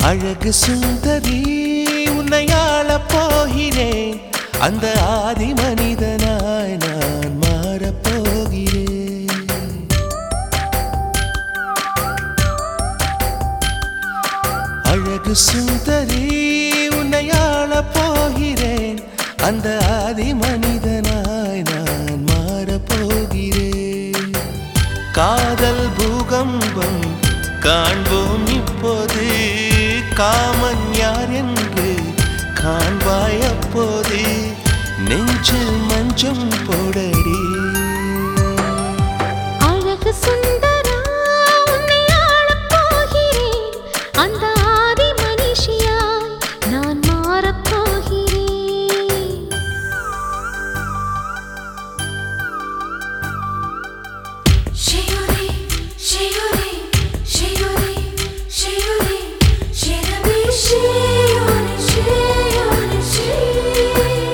அழகு சுந்தரி உன்னை ஆளப் போகிறேன் அந்த ஆதி மனிதனாய் நான் மாறப் போகிறேன் அழகு சுந்தரி உன்னை ஆளப் போகிறேன் அந்த ஆதி மனிதனாய் நான் மாறப் போகிறேன் காதல் பூகம்பம் காண்போம் இப்போது காமன் யார் என்று காண்பாய் அப்போது நெஞ்சில் மஞ்சம் போடடி அழகு சுந்தரா உன்னை ஆளப் போகிறேன் அந்த ஆதி மனுஷியாய் நான் மாறப் போகிறேன் Shiori, Shiori, Shiori, Shiori, Shirabi, Shiori, Shiori, Shiori.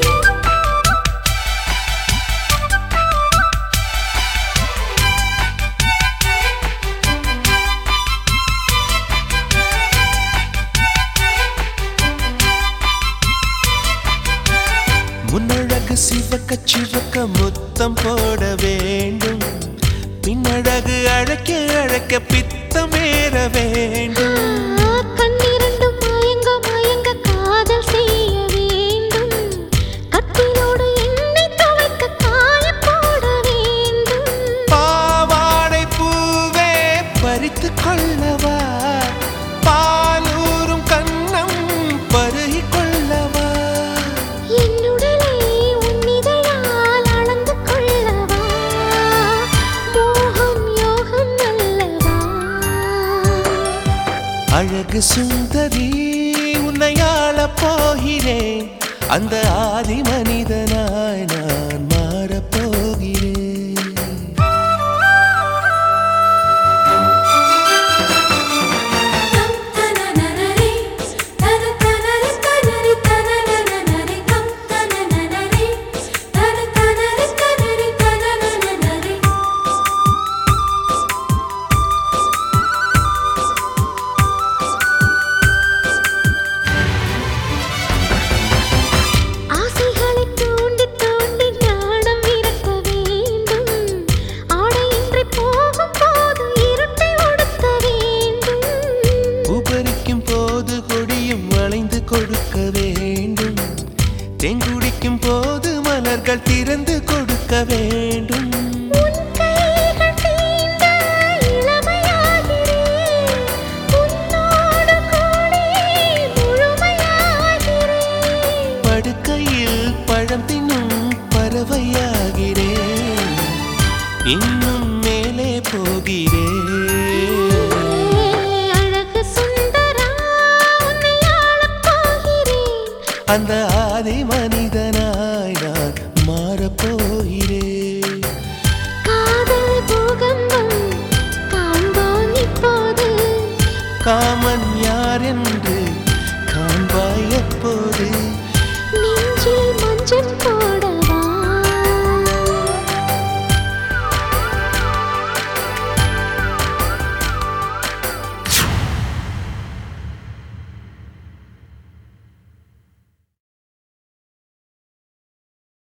முன்னழகு சிவக்க சிவக்க முத்தம் போட வேண்டும் பின்னழகு அழைக்க அழைக்க பித்தம் ஏற வேண்டும் கண்ணிரண்டும் மயங்க மயங்க காதல் செய்ய வேண்டும் கட்டிலோடு என்னை துவைக்க காய போட வேண்டும் பாவாடை பூவே பறித்து கொள்ளவா பாலூரும் கண்ணம் பருகி கொள்ளவா என்னுடலை உன்னிதழால் அளந்து கொள்ளவா மோகம் யோகம் அல்லவா அழகு சுந்தரி உன்னை ஆளப் போகிறேன் அந்த ஆதி மனிதனாய் நான் மாறப் போகிறேன் Tam tananare, tana tanare, tanare, tananare, tam tananare, tana tanare, tanare, tananare. ஆசைகளை தூண்டி தூண்டி ஞானம் விரட்ட வேண்டும் ஆடையின்றி போகும் போது இருட்டை ஒடுக்க வேண்டும் உபரிக்கும் போது கொடியும் வளைந்து கொடுக்க வேண்டும் தெங்குடிக்கும் போது மலர்கள் திறந்து கொடுக்க வேண்டும் உன் கைகள் தீண்ட இளமையாகிறேன் உன்னோடு கூடி முழுமையாகிறேன் படுக்கையில் பழம் தின்னும் பறவையாகிறேன் இன்னும் மேலே போகிறேன் அழகு சுந்தரா உன்னை ஆளப் போகிறேன் அந்த ஆதி மனித